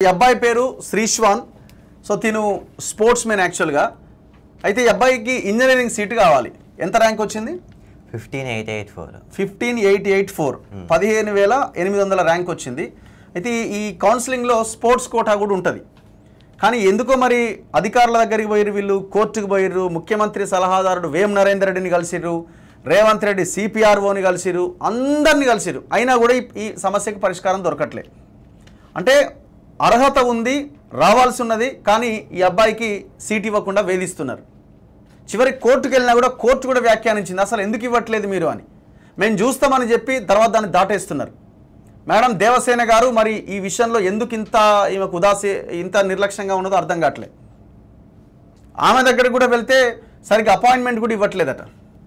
ఈ అబ్బాయి పేరు శ్రీశ్వాన్ సో తిను స్పోర్ట్స్ మెన్ యాక్చువల్గా అయితే ఈ అబ్బాయికి ఇంజనీరింగ్ సీట్ కావాలి ఎంత ర్యాంక్ వచ్చింది fifteen eight eight four fifteen eight eight four పదిహేను వేల ఎనిమిది వందల ర్యాంక్ వచ్చింది అయితే ఈ- ఈ కౌన్సిలింగ్లో స్పోర్ట్స్ కోటా కూడా ఉంటుంది కానీ ఎందుకో మరి అధికారుల దగ్గరికి పోయిర్రు వీళ్ళు కోర్టుకు పోయిర్రు ముఖ్యమంత్రి సలహాదారుడు వేం నరేందర్ రెడ్డిని కలిసిర్రు రేవంత్ రెడ్డి సిపిఆర్ఓని కలిసిర్రు అందరిని కలిసిర్రు అయినా కూడా ఈ- ఈ సమస్యకి పరిష్కారం దొరకట్లే అంటే అర్హత ఉంది రావాల్సి ఉన్నది కానీ ఈ అబ్బాయికి సీట్ ఇవ్వకుండా వేధిస్తున్నారు చివరికి కోర్టుకు వెళ్ళినా కూడా కోర్టు కూడా వ్యాఖ్యానించింది అసలు ఎందుకు ఇవ్వట్లేదు మీరు అని మేము చూస్తామని చెప్పి తర్వాత దాన్ని దాటేస్తున్నారు మేడం దేవసేన గారు మరి ఈ విషయంలో ఎందుకు ఇంత ఈమెకు ఉదాసీ ఇంత నిర్లక్ష్యంగా ఉన్నదో అర్థం కావట్లేదు ఆమె దగ్గరికి కూడా వెళ్తే సరిగ్గా అపాయింట్మెంట్ కూడా ఇవ్వట్లేదట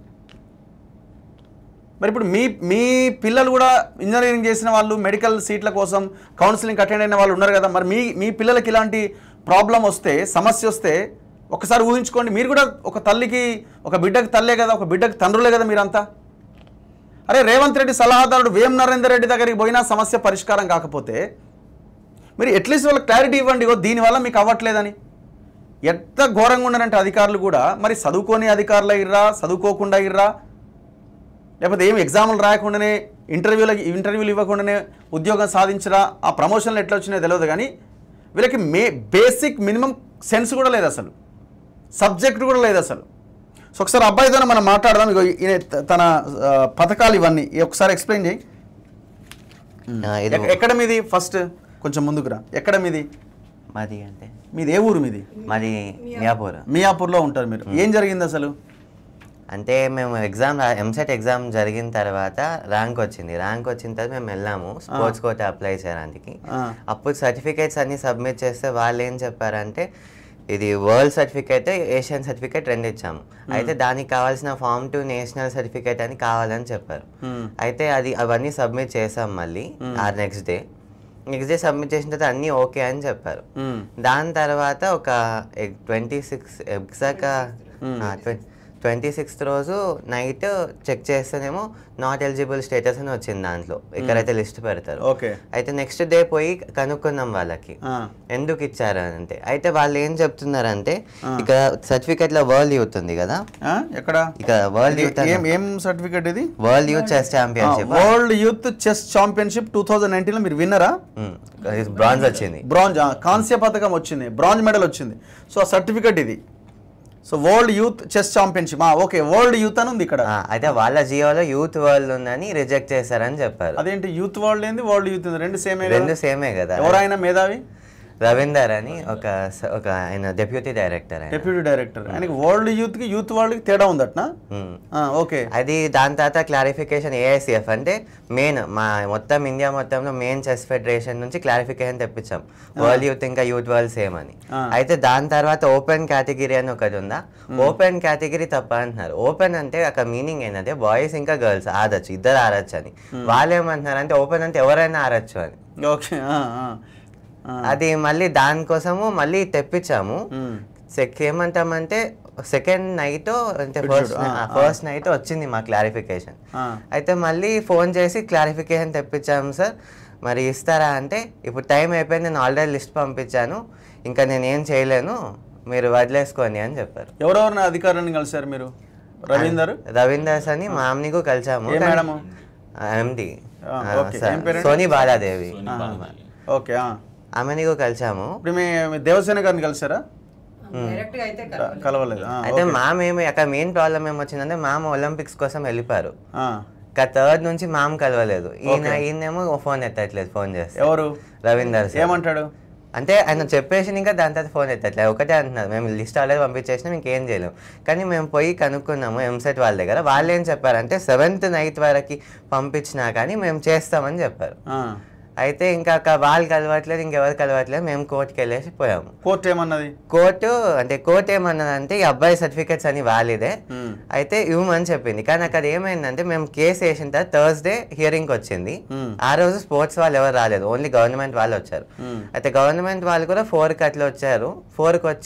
మరి ఇప్పుడు మీ మీ పిల్లలు కూడా ఇంజనీరింగ్ చేసిన వాళ్ళు మెడికల్ సీట్ల కోసం కౌన్సిలింగ్ అటెండ్ అయిన వాళ్ళు ఉన్నారు కదా మరి మీ మీ పిల్లలకి ఇలాంటి ప్రాబ్లం వస్తే సమస్య వస్తే ఒకసారి ఊహించుకోండి మీరు కూడా ఒక తల్లికి ఒక బిడ్డకి తల్లే కదా ఒక బిడ్డకి తండ్రులే కదా మీరంతా అరే రేవంత్ రెడ్డి సలహాదారుడు వేం నరేందర్ రెడ్డి దగ్గరికి పోయినా సమస్య పరిష్కారం కాకపోతే మీరు అట్లీస్ట్ వాళ్ళకి క్లారిటీ ఇవ్వండి ఇగో దీనివల్ల మీకు అవ్వట్లేదని ఎంత ఘోరంగా ఉన్నారంటే అధికారులు కూడా మరి చదువుకోని అధికారులు అయ్యిర్రా చదువుకోకుండా అయ్యిర్రా లేకపోతే ఏం ఎగ్జాములు రాయకుండానే ఇంటర్వ్యూలకి ఇంటర్వ్యూలు ఇవ్వకుండానే ఉద్యోగం సాధించరా ఆ ప్రమోషన్లు ఎట్లా వచ్చినాయో తెలియదు కానీ వీళ్ళకి మే బేసిక్ మినిమం సెన్స్ కూడా లేదు అసలు సబ్జెక్ట్ కూడా లేదు అసలు సో ఒకసారి అబ్బాయితో మనం మాట్లాడదాం ఇగో ఈయన త- తన ఆ, పథకాలు ఇవన్నీ ఈ ఒకసారి ఎక్స్ప్లెయిన్ చేయి ఇది ఎక్క- ఎక్కడ మీది ఫస్ట్ కొంచెం ముందుకురా ఎక్కడ మీది మాది అంటే మీది ఏ ఊరు మీది మాది మియాపూర్ మియాపూర్లో ఉంటారు మీరు ఏం జరిగింది అసలు అంటే మేము ఎగ్జామ్ ఎంసెట్ ఎగ్జామ్ జరిగిన తర్వాత ర్యాంక్ వచ్చింది ర్యాంక్ వచ్చిన తర్వాత మేము వెళ్ళాము స్పోర్ట్స్ కోట అప్లై చేయడానికి ఆ. అప్పుడు సర్టిఫికేట్స్ అన్ని సబ్మిట్ చేస్తే వాళ్ళు ఏం చెప్పారంటే ఇది వరల్డ్ సర్టిఫికేట్ ఏషియన్ సర్టిఫికేట్ రెండు ఇచ్చాము అయితే దానికి కావాల్సిన ఫామ్ టు నేషనల్ సర్టిఫికేట్ అని కావాలని చెప్పారు మ్మ్. అయితే అది అవన్నీ సబ్మిట్ చేసాం మళ్ళీ ఆ next day next day submit చేసిన తర్వాత అన్నీ ఓకే అని చెప్పారు మ్మ్. దాని తర్వాత ఒక ట్వంటీ సిక్స్ ఎగ్జాక్ట్గా ట్వంటీ సిక్స్త్ రోజు నైట్ చెక్ చేస్తేనేమో నాట్ ఎలిజిబుల్ స్టేటస్ అని వచ్చింది దాంట్లో ఎక్కడైతే లిస్ట్ పెడతారు ఓకే అయితే నెక్స్ట్ డే పోయి కనుక్కున్నాం వాళ్ళకి ఆ. ఎందుకు ఇచ్చారు అని అంటే అయితే వాళ్ళు ఏం చెప్తున్నారంటే ఇక్కడ సర్టిఫికేట్ లో వరల్డ్ యూత్ ఉంది కదా ఆ? ఎక్కడ ఇక్కడ వరల్డ్ యూత్ ఏం ఏం సర్టిఫికేట్ ఇది world youth chess championship world youth chess championship two thousand నైన్టీన్లో మీరు విన్నరా బ్రాంజ్ వచ్చింది బ్రాంజ్ కాంస్య పథకం వచ్చింది బ్రాంజ్ మెడల్ వచ్చింది సో ఆ సర్టిఫికేట్ ఇది so world youth chess championship okay world youth అని ఉంది ఇక్కడ ఆ, అయితే వాళ్ళ జియోలో యూత్ వరల్డ్ ఉందని రిజెక్ట్ చేశారని చెప్పారు అదేంటి యూత్ వరల్డ్ ఏంది వరల్డ్ యూత్ ఏంది రెండు సేమే రెండు సేమే కదా ఎవరైనా మేధావి రవీందర్ అని ఒక స- ఒక ఆయన డెప్యూటీ డైరెక్టర్ ఆయన డెప్యూటీ డైరెక్టర్ ఆయనకి వరల్డ్ యూత్ కి యూత్ వరల్డ్ కి తేడా ఉందట్నా ఉమ్. ఓకే అది దాని తర్వాత క్లారిఫికేషన్ ఏఐసిఎఫ్ అంటే మెయిన్ మా మొత్తం ఇండియా మొత్తంలో మెయిన్ చెస్ ఫెడరేషన్ నుంచి క్లారిఫికేషన్ తెప్పించాం వరల్డ్ యూత్ ఇంకా యూత్ వరల్డ్ సేమ్ అని ఆ. అయితే దాని తర్వాత ఓపెన్ కేటగిరీ అని ఒకటి ఉందా ఓపెన్ కేటగిరీ తప్ప అంటున్నారు ఓపెన్ అంటే అక్కడ మీనింగ్ ఏంటంటే బాయ్స్ ఇంకా గర్ల్స్ ఆడచ్చు ఇద్దరు ఆడచ్చు అని వాళ్ళు ఏమంటున్నారు అంటే ఓపెన్ అంటే ఎవరైనా ఆడచ్చు అని ఓకే అది మళ్ళీ దానికోసము మళ్ళీ తెప్పించాము సెక్ ఏమంటామంటే సెకండ్ నైట్ అంటే ఫస్ట్ ఫస్ట్ నైట్ వచ్చింది మా క్లారిఫికేషన్ అయితే మళ్ళీ ఫోన్ చేసి క్లారిఫికేషన్ తెప్పించాము సార్ మరి ఇస్తారా అంటే ఇప్పుడు టైం అయిపోయింది నేను ఆల్రెడీ లిస్ట్ పంపించాను ఇంకా నేను ఏం చేయలేను మీరు వదిలేసుకోండి అని చెప్పారు ఎవరెవరిని అధికారులను కలిశారు మీరు రవీందర్ రవీందర్స్ అని మా ఆమెకు కలిసాము ఏ మేడము? ఎండి ఆ, ఓకే. ఏం పేరండి? సోనీ బాలాదేవి ఓకే ఆ. ఆమెనికు కలిసాము ఇప్పుడు మీ మీ దేవసేన గారిని కలిసారా డైరెక్ట్ గా అయితే క- కలవలేదు ఆ, అయితే మామ్ ఏమి అక్కడ మెయిన్ ప్రాబ్లం ఏమొచ్చిందంటే మామ ఒలింపిక్స్ కోసం వెళ్ళిపోయారు ఆ. ఇంకా థర్డ్ నుంచి మామ్ కలవలేదు ఈయన ఈయనేమో ఫోన్ ఎత్తట్లేదు ఫోన్ చేస్తే ఎవరు రవీందర్ సార్. ఏమంటాడు అంటే ఆయన చెప్పేసి ఇంకా దాని తర్వాత ఫోన్ ఎత్తట్లేదు ఒకటే అంటున్నారు మేము లిస్ట్ ఆల్రెడీ పంపించేసినాం ఇంకేం చేయలేము కానీ మేము పోయి కనుక్కున్నాము ఎంసెట్ వాళ్ళ దగ్గర వాళ్ళు ఏం చెప్పారంటే సెవెంత్ నైట్ వరకు పంపించినా కానీ మేము చేస్తామని చెప్పారు ఆ. అయితే ఇంకా అక్కడ వాళ్ళు కలవట్లేదు ఇంకెవరు కలవట్లేదు మేము కోర్టుకి వెళ్ళేసి పోయాము కోర్టు ఏమన్నది కోర్టు అంటే కోర్టు ఏమన్నదంటే ఈ అబ్బాయి సర్టిఫికేట్స్ అని వాలిదే మ్మ్. అయితే ఇవ్వమని చెప్పింది కానీ అక్కడ ఏమైందంటే మేము కేసు వేసిన తర్వాత థర్స్డే హియరింగ్ వచ్చింది మ్మ్. ఆ రోజు స్పోర్ట్స్ వాళ్ళు ఎవరు రాలేదు ఓన్లీ గవర్నమెంట్ వాళ్ళు వచ్చారు మ్మ్. అయితే గవర్నమెంట్ వాళ్ళు కూడా ఫోర్కి అట్లా వచ్చారు ఫోర్కి వచ్చి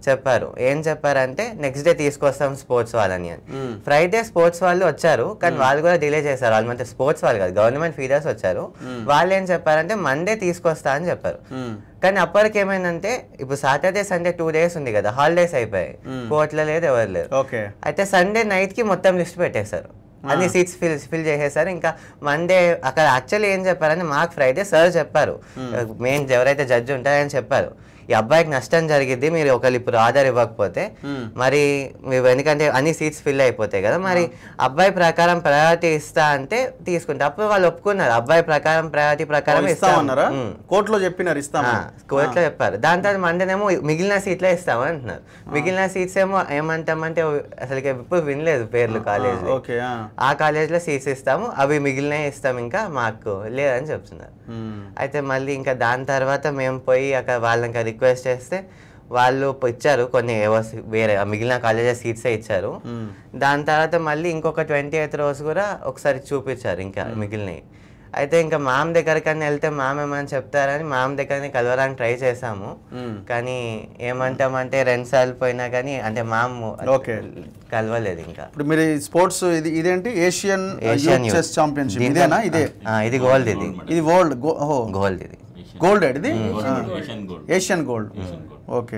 చెప్పారు ఏం చెప్పారంటే నెక్స్ట్ డే తీసుకొస్తాం స్పోర్ట్స్ వాళ్ళని అని ఫ్రైడే స్పోర్ట్స్ వాళ్ళు వచ్చారు కానీ వాళ్ళు కూడా డిలే చేశారు వాళ్ళు అంటే స్పోర్ట్స్ వాళ్ళు కాదు గవర్నమెంట్ ఫీడర్స్ వచ్చారు వాళ్ళు ఏం చెప్పారంటే మండే తీసుకొస్తా అని చెప్పారు కానీ అప్పటికి ఏమైందంటే ఇప్పుడు సాటర్డే సండే టూ డేస్ ఉంది కదా హాలిడేస్ అయిపోయాయి కోర్టులో లేదు ఎవరు లేరు ఓకే అయితే సండే నైట్ కి మొత్తం లిస్ట్ పెట్టేశారు అన్ని సీట్స్ ఫిల్ ఫిల్ చేసేసారు ఇంకా మండే అక్కడ యాక్చువల్లీ ఏం చెప్పారంటే మాకు ఫ్రైడే సార్ చెప్పారు మెయిన్ ఎవరైతే జడ్జి ఉంటారో ఆయన చెప్పారు ఈ అబ్బాయికి నష్టం జరిగింది మీరు ఒకళ్ళు ఇప్పుడు ఆర్డర్ ఇవ్వకపోతే మరి మీరు ఎందుకంటే అన్ని సీట్స్ ఫిల్ అయిపోతాయి కదా మరి అబ్బాయి ప్రకారం ప్రయారిటీ ఇస్తా అంటే తీసుకుంటే అప్పుడు వాళ్ళు ఒప్పుకున్నారు అబ్బాయి ప్రకారం ప్రయారిటీ ప్రకారం ఇస్తామన్నారా ఇస్తామన్నారా కోర్టులో చెప్పినారు ఇస్తాం కోర్టులో చెప్పారు దాని తర్వాత మండేనేమో మిగిలిన సీట్లే ఇస్తామని అంటున్నారు మిగిలిన సీట్స్ ఏమో ఏమంటామంటే అసలు ఎప్పుడు వినలేదు పేర్లు కాలేజ్ ఓకే ఆ. ఆ కాలేజ్లో సీట్స్ ఇస్తాము అవి మిగిలినవి ఇస్తాం ఇంకా మాకు లేదని చెప్తున్నారు మ్మ్. అయితే మళ్ళీ ఇంకా దాని తర్వాత మేము పోయి అక్కడ వాళ్ళని ఇంకా రిక్వెస్ట్ చేస్తే వాళ్ళు ప- ఇచ్చారు కొన్ని ఏవో సి- వేరే ఆ మిగిలిన కాలేజెస్ సీట్సే ఇచ్చారు దాని తర్వాత మళ్ళీ ఇంకొక ట్వంటీ ఎయిత్ రోజు కూడా ఒకసారి చూపించారు ఇంకా మిగిలినవి అయితే ఇంకా మామ్ దగ్గరకన్నా వెళ్తే మామ్ ఏమని చెప్తారని మామ్ దగ్గరని కలవడానికి ట్రై చేసాము మ్మ్. కానీ ఏమంటామంటే రెండు సార్లు పోయినా కానీ అంటే మామ్ ఓకే. కలవలేదు ఇంకా ఇప్పుడు మీరు స్పోర్ట్స్ ఇది ఇదేంటి ఏషియన్ ఏషియన్ చెస్ ఛాంపియన్షిప్ ఇదేనా ఇదే ఆ, ఇది గోల్డ్ ఇది ఇది వరల్డ్ ఓహో గోల్డ్ ఇది గోల్డ్ ఇది Asian gold Asian gold okay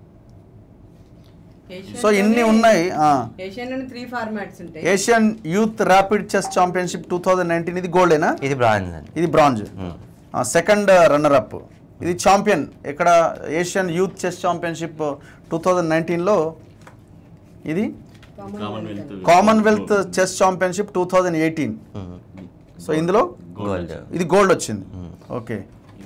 Asian so ఇన్ని ఉన్నాయి ఆ. ఏషియన్ అని త్రీ ఫార్మాట్స్ ఉంటాయి Asian youth rapid chess championship two thousand nineteen ఇది గోల్డేనా ఇది బ్రాంజ్ అండి ఇది బ్రాంజ్ సెకండ్ రన్నర్ అప్ ఇది ఛాంపియన్ ఇక్కడ Asian youth chess championship two thousand నైన్టీన్లో ఇది Commonwealth Commonwealth chess championship two thousand eighteen so ఇందులో గోల్డ్ ఇది గోల్డ్ వచ్చింది okay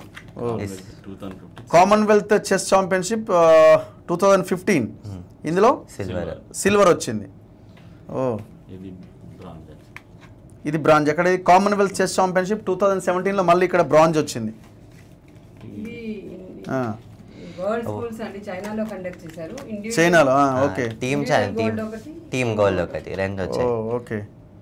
two thousand fifty Commonwealth chess championship two thousand fifteen ఇందులో silver silver వచ్చింది ఓ ఇది బ్రాంజ్ ఇది బ్రాంజ్ ఎక్కడ ఇది Commonwealth chess championship two thousand సెవెంటీన్లో మళ్ళీ ఇక్కడ బ్రాంజ్ వచ్చింది ఇవి ఆ, వరల్డ్ స్కూల్స్ అండి చైనాలో కండక్ట్ చేశారు ఇండివిజువల్ చైనాలో ఆ, okay team Individual team gold ఒకటి. టీమ్ గోల్డ్ ఒకటి రెండు ఓ వచ్చాయి ఓకే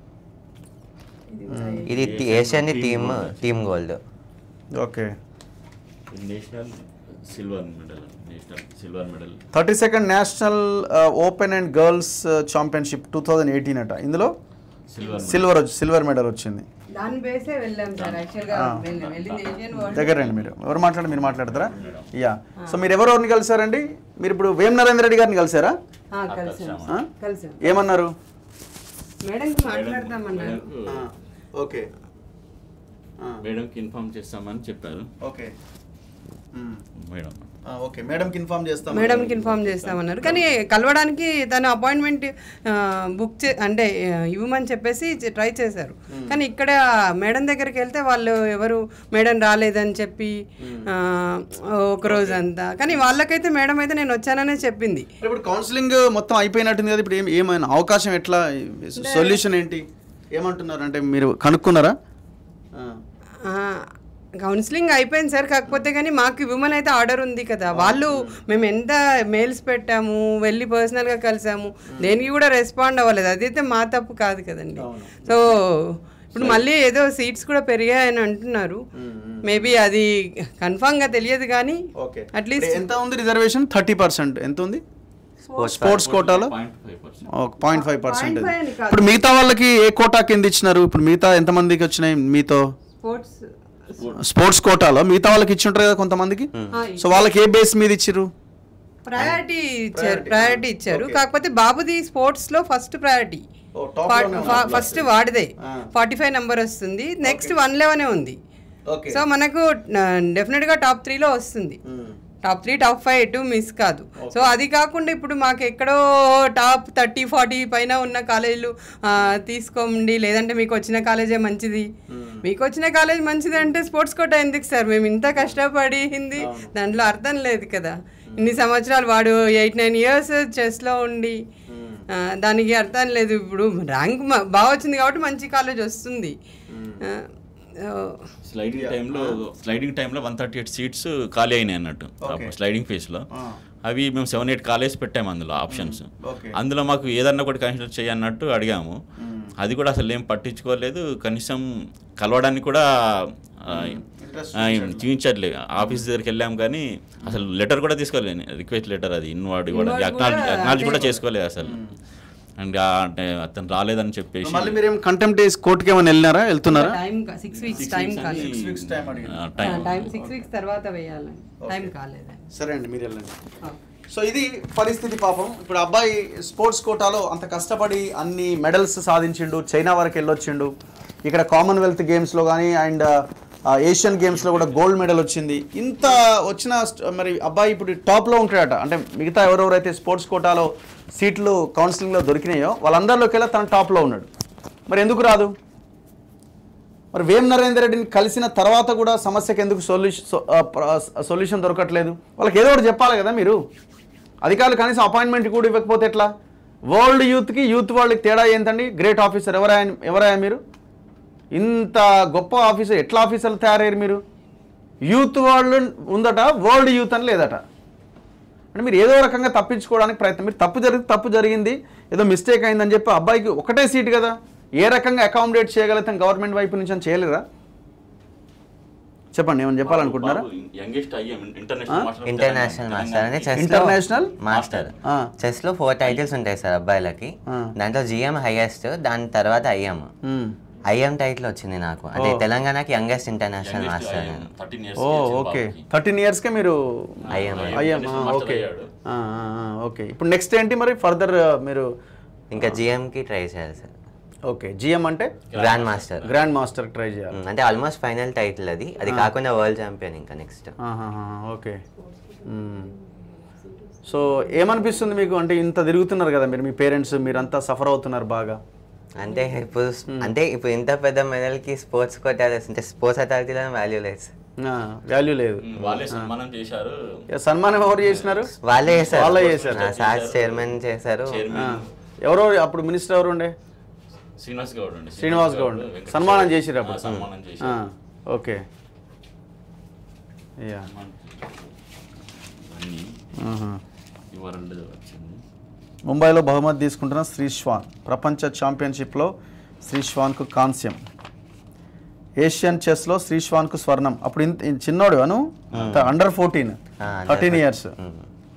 ఇది ఉన్నాయి. ఇది Asian team team gold okay national silver medal national silver medal thirty second national open and girls championship two thousand eighteen అట ఇందులో సిల్వర్ సిల్వర్ వచ్చి సిల్వర్ మెడల్ వచ్చింది దాని బేసే వెళ్ళాం సార్ యాక్చువల్ గా వెళ్ళి- వెళ్ళింది ఏషియన్ వరల్డ్ దగ్గర రండి మీరు ఎవరు మాట్లాడి మీరు మాట్లాడతారా యా సో మీరు ఎవరెవరిని కలిసారండి మీరు ఇప్పుడు వేం నరేంద్ర రెడ్డి గారిని కలిసారా ఆ, కలిసాం ఆ? కలిసాం ఏమన్నారు మేడం మాట్లాడదామన్నారు ఓకే మేడంకి ఇన్ఫార్మ్ చేస్తామని చెప్పారు ఓకే మేడం ఓకే మేడంకి ఇన్ఫార్మ్ చేస్తాం మేడంకి ఇన్ఫార్మ్ చేస్తామన్నారు కానీ కలవడానికి తను అపాయింట్మెంట్ బుక్ చే అంటే ఆ, ఇవ్వమని చెప్పేసి చే- ట్రై చేశారు కానీ ఇక్కడ మేడం దగ్గరికి వెళ్తే వాళ్ళు ఎవరు మేడం రాలేదని చెప్పి ఆ, ఒక రోజు అంతా కానీ వాళ్ళకైతే మేడం అయితే నేను వచ్చాననే చెప్పింది ఇప్పుడు కౌన్సిలింగ్ మొత్తం అయిపోయినట్టుంది కదా ఇప్పుడు ఏం ఏమైనా అవకాశం ఎట్లా సొల్యూషన్ ఏంటి ఏమంటున్నారు అంటే మీరు కనుక్కున్నారా ఆ, కౌన్సిలింగ్ అయిపోయింది సార్ కాకపోతే కానీ మాకు ఇవ్వమని అయితే ఆర్డర్ ఉంది కదా వాళ్ళు మేము ఎంత మెయిల్స్ పెట్టాము వెళ్ళి పర్సనల్గా కలిసాము దేనికి కూడా రెస్పాండ్ అవ్వలేదు అదైతే మా తప్పు కాదు కదండి సో ఇప్పుడు మళ్ళీ ఏదో సీట్స్ కూడా పెరిగాయని అంటున్నారు మేబీ అది కన్ఫామ్గా తెలియదు కానీ ఓకే అట్లీస్ట్ ఎంత ఉంది రిజర్వేషన్ థర్టీ పర్సెంట్ ఎంత ఉంది స్పోర్ట్స్ కోటాలో point five percent point five percent 0.5 అని కాదు. ఇప్పుడు మిగతా వాళ్ళకి ఏ కోటా కింద ఇచ్చినారు ఇప్పుడు మిగతా ఎంతమందికి వచ్చినాయి మీతో స్పోర్ట్స్ స్పోర్ట్స్ కోటాలో మిగతా వాళ్ళకి ఇచ్చి ఉంటారు కదా కొంతమందికి సో వాళ్ళకి ఏ బేస్ మీద ఇచ్చిర్రు ప్రయారిటీ ఇచ్చారు ప్రయారిటీ ఇచ్చారు కాకపోతే బాబుది స్పోర్ట్స్ లో ఫస్ట్ ప్రయారిటీ ఫస్ట్ వాడిదే ఫార్టీ ఫైవ్ నెంబర్ వస్తుంది నెక్స్ట్ వన్ లెవెనే ఉంది ఓకే సో మనకు డెఫినెట్ గా టాప్ త్రీలో వస్తుంది టాప్ త్రీ టాప్ ఫైవ్ ఎటు మిస్ కాదు సో అది కాకుండా ఇప్పుడు మాకు ఎక్కడో టాప్ థర్టీ ఫార్టీ పైన ఉన్న కాలేజీలు ఆ, తీసుకోండి లేదంటే మీకు వచ్చిన కాలేజే మంచిది మీకు వచ్చిన కాలేజ్ మంచిది అంటే స్పోర్ట్స్ కోట ఎందుకు సార్ మేము ఇంత కష్టపడింది దాంట్లో అర్థం లేదు కదా ఇన్ని సంవత్సరాలు వాడు ఎయిట్ నైన్ ఇయర్స్ చెస్లో ఉండి ఆ, దానికి అర్థం లేదు ఇప్పుడు ర్యాంక్ బాగా వచ్చింది కాబట్టి మంచి కాలేజ్ వస్తుంది ఆ, ఆ, స్లైడింగ్ టైంలో స్లైడింగ్ టైంలో వన్ థర్టీ ఎయిట్ సీట్స్ ఖాళీ అయినాయి అన్నట్టు స్లైడింగ్ ఫేస్లో అవి మేము సెవెన్ ఎయిట్ కాలేజ్ పెట్టాము అందులో ఆప్షన్స్ Okay. అందులో మాకు ఏదన్నా ఒకటి కన్సిడర్ చేయన్నట్టు అడిగాము అది కూడా అసలు ఏం పట్టించుకోలేదు కనీసం కలవడానికి కూడా ఆ, Interest ఆ, ఏం చూపించట్లేదు ఆఫీస్ దగ్గరికి వెళ్ళాం కానీ అసలు లెటర్ కూడా తీసుకోలేదు రిక్వెస్ట్ లెటర్ అది ఇన్వార్డ్ కూడా Inward అక్నాలజ్ కూడా అక్నాలజ్ కూడా అదే. చేసుకోలేదు అసలు అండ్ ఆ అంటే అతను రాలేదని చెప్పేసి మళ్ళీ మీరు ఏం కంటెంప్ట్ వేసి కోర్టుకి ఏమైనా వెళ్ళినారా వెళ్తున్నారా టైం సిక్స్ వీక్స్ టైం కాలేదు Six weeks time అడిగారు. ఆ, టైం టైం సిక్స్ వీక్స్ తర్వాత వేయాలి టైం కాలేదు సరే అండి మీరు వెళ్ళండి సో ఇది పరిస్థితి పాపం ఇప్పుడు అబ్బాయి స్పోర్ట్స్ కోటాలో అంత కష్టపడి అన్ని మెడల్స్ సాధించిండు చైనా వరకు వెళ్ళొచ్చిండు ఇక్కడ కామన్వెల్త్ గేమ్స్లో కానీ అండ్ ఏషియన్ గేమ్స్లో కూడా గోల్డ్ మెడల్ వచ్చింది ఇంత వచ్చిన స్ట్- మరి అబ్బాయి ఇప్పుడు టాప్లో ఉంటాడట అంటే మిగతా ఎవరెవరైతే స్పోర్ట్స్ కోటాలో సీట్లు కౌన్సిలింగ్లో దొరికినాయో వాళ్ళందరిలోకి వెళ్ళి తన టాప్లో ఉన్నాడు మరి ఎందుకు రాదు మరి వేం నరేందర్ రెడ్డిని కలిసిన తర్వాత కూడా సమస్యకి ఎందుకు సొల్యూషన్ సొల్యూషన్ దొరకట్లేదు వాళ్ళకి ఏదో ఒకటి చెప్పాలి కదా మీరు అధికారులు కనీసం అపాయింట్మెంట్ కూడా ఇవ్వకపోతే ఎట్లా వరల్డ్ యూత్కి యూత్ వాళ్ళకి తేడా ఏంటండి గ్రేట్ ఆఫీసర్ ఎవరాయ ఎవరాయా మీరు ఇంత గొప్ప ఆఫీసర్ ఎట్లా ఆఫీసర్లు తయారయ్యారు మీరు యూత్ వాళ్ళు ఉందట వరల్డ్ యూత్ అని లేదట అంటే మీరు ఏదో రకంగా తప్పించుకోవడానికి ప్రయత్నం మీరు తప్పు జరిగింది తప్పు జరిగింది ఏదో మిస్టేక్ అయిందని చెప్పి అబ్బాయికి ఒకటే సీట్ కదా ఏ రకంగా అకామిడేట్ చేయగలుగుతాం గవర్నమెంట్ వైపు నుంచి అని చేయలేరా చెప్పండి ఏమైనా చెప్పాలనుకుంటున్నారా యంగెస్ట్ అయ్యాం ఇంటర్నేషనల్ మాస్టర్ ఇంటర్నేషనల్ మాస్టర్ అని చెస్ International? మాస్టర్ ఆ. చెస్ లో ఫోర్ టైటిల్స్ ఉంటాయి సార్ అబ్బాయిలకి ఆ. దాంట్లో జిఎం హైయెస్ట్ దాని తర్వాత ఐఎం మ్మ్. ఐఎం టైటిల్ వచ్చింది నాకు అంటే తెలంగాణకి యంగెస్ట్ ఇంటర్నేషనల్ మాస్టర్ నేను థర్టీన్ ఇయర్స్ ఓ ఓకే థర్టీన్ ఇయర్స్కే మీరు ఐఎం అయ్యాం ఓకే ఓకే ఇప్పుడు నెక్స్ట్ ఏంటి మరి ఫర్దర్ మీరు ఇంకా GM కి ట్రై చేయాలి సార్ ఓకే జిఎం అంటే grand master grand master try చేయాలి అంటే ఆల్మోస్ట్ ఫైనల్ టైటిల్ అది అది కాకుండా వరల్డ్ ఛాంపియన్ ఇంకా నెక్స్ట్ ఆహాహా, ఓకే మ్మ్. సో ఏమనిపిస్తుంది మీకు అంటే ఇంత తిరుగుతున్నారు కదా మీరు మీ పేరెంట్స్ మీరంతా సఫర్ అవుతున్నారు బాగా అంటే ఇప్పుడు అంటే ఇప్పుడు ఇంత పెద్ద మెడల్ కి స్పోర్ట్స్ కొట్టాలి అంటే స్పోర్ట్స్ అథారిటీలో వాల్యూ లేదు సార్. వాల్యూ లేదు వాళ్ళే సన్మానం చేశారు ఏ, సన్మానం ఎవరు చేసినారు వాళ్ళే చేశారు వాళ్ళే చేశారు. సార్ చైర్మన్ చేశారు ఆ, చైర్మన్ ఎవరో అప్పుడు మినిస్టర్ ఎవరు ఉండే శ్రీనివాస్ గౌడ్ అండి శ్రీనివాస్ గౌడ్ వెంకటేశ్వర సన్మానం గౌడ్. చేసిర్రు అప్పుడు ఆ, సన్మానం ఆ, చేశారు ఓకే యా అన్ని ఆహా. ఈ వరల్డ్ వచ్చింది ముంబైలో బహుమతి తీసుకుంటున్న శ్రీశ్వాన్ ప్రపంచ ఛాంపియన్షిప్లో శ్రీశ్వాన్కు కాంస్యం ఏషియన్ చెస్లో శ్రీశ్వాన్కు స్వర్ణం అప్పుడు ఇంత ఇంత చిన్నోడు అను అండర్ ఫోర్టీన్ ఆ, థర్టీన్ ఇయర్స్ ఉమ్.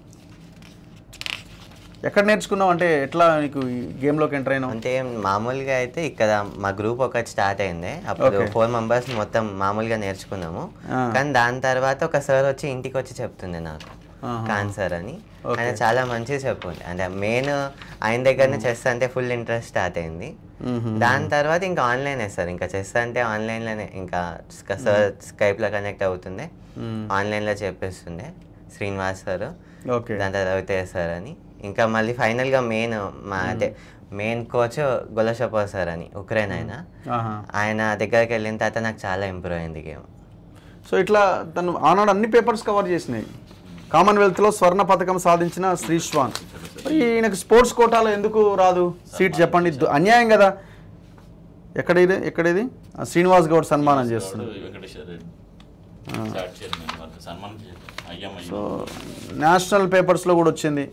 ఎక్కడ నేర్చుకున్నావు అంటే ఎట్లా నీకు ఈ గేమ్లోకి ఎంటర్ అయినావు అంటే మామూలుగా అయితే ఇక్కడ మా గ్రూప్ ఒకటి స్టార్ట్ అయింది అప్పుడు Okay. ఫోర్ మెంబర్స్ మొత్తం మామూలుగా నేర్చుకున్నాము ఆ. కానీ దాని తర్వాత ఒక సార్ వచ్చి ఇంటికి వచ్చి చెప్తుండే నాకు ఆహా. ఖాన్ సార్ అని Okay. ఆయన చాలా మంచిగా చెప్పుండే అంటే మెయిన్ ఆయన దగ్గరనే చెస్ అంటే ఫుల్ ఇంట్రెస్ట్ స్టార్ట్ అయింది మ్మ్. దాని తర్వాత ఇంకా ఆన్లైనే సార్ ఇంకా చెస్ అంటే ఆన్లైన్లోనే ఇంకా సార్ స్కైప్లో కనెక్ట్ అవుతుండే మ్మ్. ఆన్లైన్లో చెప్పేస్తుండే శ్రీనివాస్ సార్ ఓకే దాని తర్వాత రవితేజ సార్ అని ఇంకా మళ్ళీ ఫైనల్గా మెయిన్ మా అంటే మెయిన్ కోచ్ గొలషపో సార్ అని ఉక్రెయిన్ ఆయన ఆహా. ఆయన దగ్గరికి వెళ్ళిన తర్వాత నాకు చాలా ఇంప్రూవ్ అయింది గేమ్ సో ఇట్లా తను ఆనాడు అన్ని పేపర్స్ కవర్ చేసినాయి కామన్వెల్త్లో స్వర్ణ పథకం సాధించిన శ్రీశ్వాన్ మరి ఈయనకు స్పోర్ట్స్ కోటాలో ఎందుకు రాదు సీట్ చెప్పండి దు- అన్యాయం కదా ఎక్కడిది ఎక్కడిది ఆ, శ్రీనివాస్ గౌడ్ సన్మానం చేస్తున్నాడు వెంకటేశ్వర రెడ్డి స్టార్ట్ చైర్మన్ వాళ్ళకి సన్మానం చేశారు అయ్యాం సో అయ్యాం నేషనల్ పేపర్స్లో కూడా వచ్చింది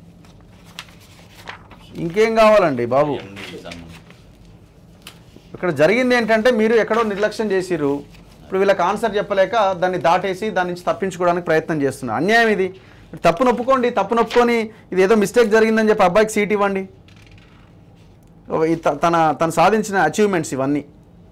ఇంకేం కావాలండి బాబు ఎండి సన్మానం ఇక్కడ జరిగింది ఏంటంటే మీరు ఎక్కడో నిర్లక్ష్యం చేసిర్రు ఇప్పుడు వీళ్ళకి ఆన్సర్ చెప్పలేక దాన్ని దాటేసి దాని నుంచి తప్పించుకోవడానికి ప్రయత్నం చేస్తున్నారు అన్యాయం ఇది మీరు తప్పు నొప్పుకోండి తప్పు నొప్పుకొని ఇది ఏదో మిస్టేక్ జరిగిందని చెప్పి అబ్బాయికి సీట్ ఇవ్వండి ఓ, ఈ త- తన తను సాధించిన అచీవ్మెంట్స్ ఇవన్నీ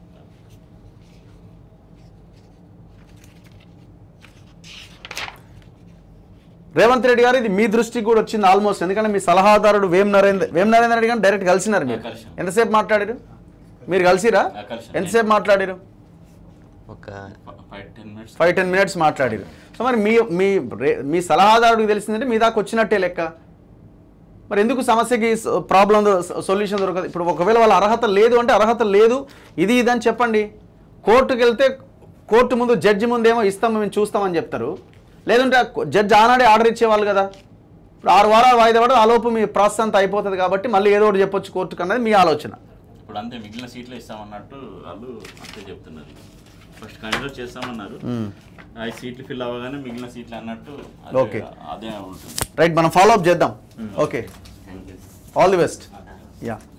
రేవంత్ రెడ్డి గారు ఇది మీ దృష్టికి కూడా వచ్చింది ఆల్మోస్ట్ ఎందుకంటే మీ సలహాదారుడు వేం నరేందర్ వేం నరేందర్ రెడ్డి గారు డైరెక్ట్ కలిసినారు మీరు కలిసాం. ఎంతసేపు మాట్లాడారు మీరు కలిసిరా ఆ, కలిసాం. ఎంతసేపు మాట్లాడారు ఒక five ten minutes five ten minutes మాట్లాడారు సో మరి మీ మీ రే- మీ సలహాదారుడికి తెలిసిందంటే మీ దాకా వచ్చినట్టే లెక్క మరి ఎందుకు సమస్యకి ప్రాబ్లం సొల్యూషన్ దొరకదు ఇప్పుడు ఒకవేళ వాళ్ళ అర్హత లేదు అంటే అర్హత లేదు ఇది ఇది అని చెప్పండి కోర్టుకి వెళ్తే కోర్టు ముందు జడ్జి ముందు ఏమో ఇస్తాం మేము చూస్తామని చెప్తారు లేదంటే జడ్జి ఆనాడే ఆర్డర్ ఇచ్చేవాళ్ళు కదా ఇప్పుడు ఆరు వారాలు వాయిదా పడదు ఆలోపు మీ ప్రాసెస్ అంతా అయిపోతుంది కాబట్టి మళ్ళీ ఏదో ఒకటి చెప్పొచ్చు కోర్టుకు అన్నది మీ ఆలోచన ఇప్పుడు అంతే మిగిలిన సీట్లు ఇస్తామన్నట్టు వాళ్ళు అంతే చెప్తున్నారు ఫస్ట్ కన్సిడర్ చేస్తామన్నారు ఐదు సీట్లు ఫిల్ అవ్వగానే మిగిలిన సీట్లు అన్నట్టు అదే- Okay. అదే ఉంటుంది రైట్ మనం ఫాలో అప్ చేద్దాం okay thank you all the best yeah